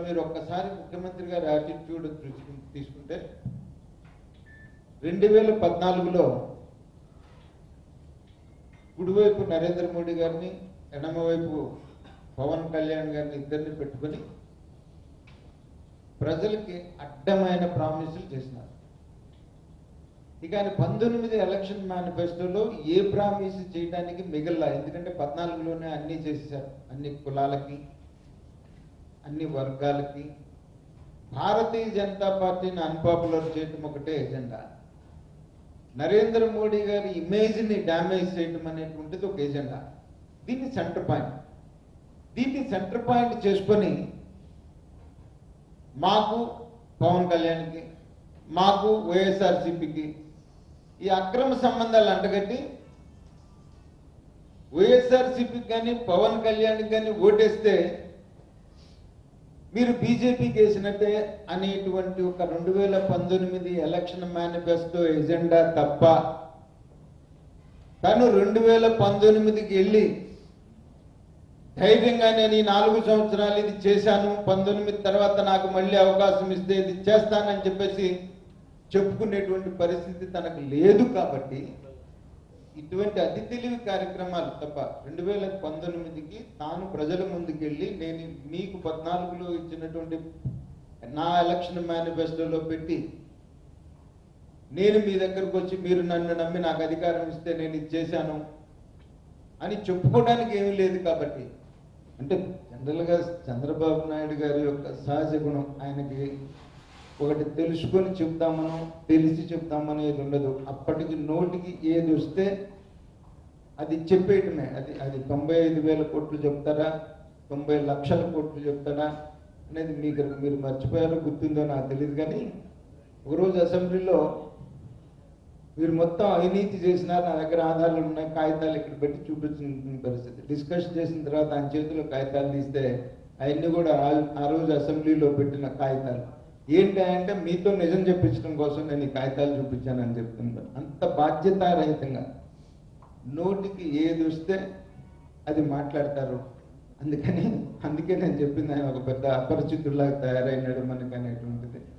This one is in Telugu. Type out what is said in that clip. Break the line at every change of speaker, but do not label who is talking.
మీరు ఒక్కసారి ముఖ్యమంత్రి గారి యాటిట్యూడ్ తీసుకుంటే రెండు వేల పద్నాలుగులో కుడివైపు నరేంద్ర మోడీ గారిని ఎడమవైపు పవన్ కళ్యాణ్ గారిని ఇద్దరిని పెట్టుకొని ప్రజలకి అడ్డమైన ప్రామిసులు చేసినారు ఇక ఆయన పంతొమ్మిది ఎలక్షన్ మేనిఫెస్టోలో ఏ ప్రామిస్ చేయడానికి మిగల్లా ఎందుకంటే పద్నాలుగులోనే అన్నీ చేసేసారు అన్ని కులాలకి అన్ని వర్గాలకి భారతీయ జనతా పార్టీని అన్పాపులర్ చేయటం ఒకటే ఎజెండా నరేంద్ర మోడీ గారి ఇమేజ్ని డ్యామేజ్ చేయటం అనేటువంటిది ఒక ఎజెండా దీన్ని సెంటర్ పాయింట్ దీన్ని సెంటర్ పాయింట్ చేసుకొని మాకు పవన్ కళ్యాణ్కి మాకు వైఎస్ఆర్సీపీకి ఈ అక్రమ సంబంధాలు అంటగట్టి వైఎస్ఆర్సీపీకి కానీ పవన్ కళ్యాణ్కి కానీ ఓటేస్తే మీరు బీజేపీకి వేసినట్టే అనేటువంటి ఒక రెండు వేల పంతొమ్మిది ఎలక్షన్ మేనిఫెస్టో ఎజెండా తప్ప తను రెండు వేల పంతొమ్మిదికి వెళ్ళి ధైర్యంగా నేను ఈ నాలుగు సంవత్సరాలు ఇది చేశాను పంతొమ్మిది తర్వాత నాకు మళ్ళీ అవకాశం ఇస్తే ఇది చేస్తానని చెప్పేసి చెప్పుకునేటువంటి పరిస్థితి తనకు లేదు కాబట్టి ఇటువంటి అతి తెలివి కార్యక్రమాలు తప్ప రెండు వేల పంతొమ్మిదికి తాను ప్రజల ముందుకెళ్ళి నేను మీకు పద్నాలుగులో ఇచ్చినటువంటి నా ఎలక్షన్ మేనిఫెస్టోలో పెట్టి నేను మీ దగ్గరకు వచ్చి మీరు నన్ను నమ్మి నాకు అధికారం ఇస్తే నేను ఇది చేశాను అని చెప్పుకోవడానికి ఏమీ లేదు కాబట్టి అంటే జనరల్గా చంద్రబాబు నాయుడు గారి యొక్క సహజ గుణం ఆయనకి ఒకటి తెలుసుకొని చెప్తామనో తెలిసి చెప్తామనేది ఉండదు అప్పటికి నోటికి ఏది వస్తే అది చెప్పేయటమే అది అది తొంభై ఐదు వేల కోట్లు చెప్తారా తొంభై లక్షల కోట్లు చెప్తారా అనేది మీకు మీరు మర్చిపోయారో గుర్తుందో నాకు తెలియదు కానీ ఒకరోజు అసెంబ్లీలో మీరు మొత్తం అవినీతి చేసినారు నా దగ్గర ఆధారాలు ఉన్నాయి కాగితాలు ఇక్కడ పెట్టి చూపించిన పరిస్థితి డిస్కస్ చేసిన తర్వాత ఆయన చేతిలో కాగితాలు తీస్తే అవన్నీ కూడా ఆ- ఆ రోజు అసెంబ్లీలో పెట్టిన కాగితాలు ఏంటి అంటే మీతో నిజం చెప్పించడం కోసం నేను ఈ కాగితాలు చూపించానని చెప్తున్నాను అంత బాధ్యతారహితంగా నోటికి ఏది వస్తే అది మాట్లాడతారు అందుకని అందుకే నేను చెప్పింది ఆయన ఒక పెద్ద అపరిచితుల్లాగా తయారైనాడు మనకి అనేటువంటిది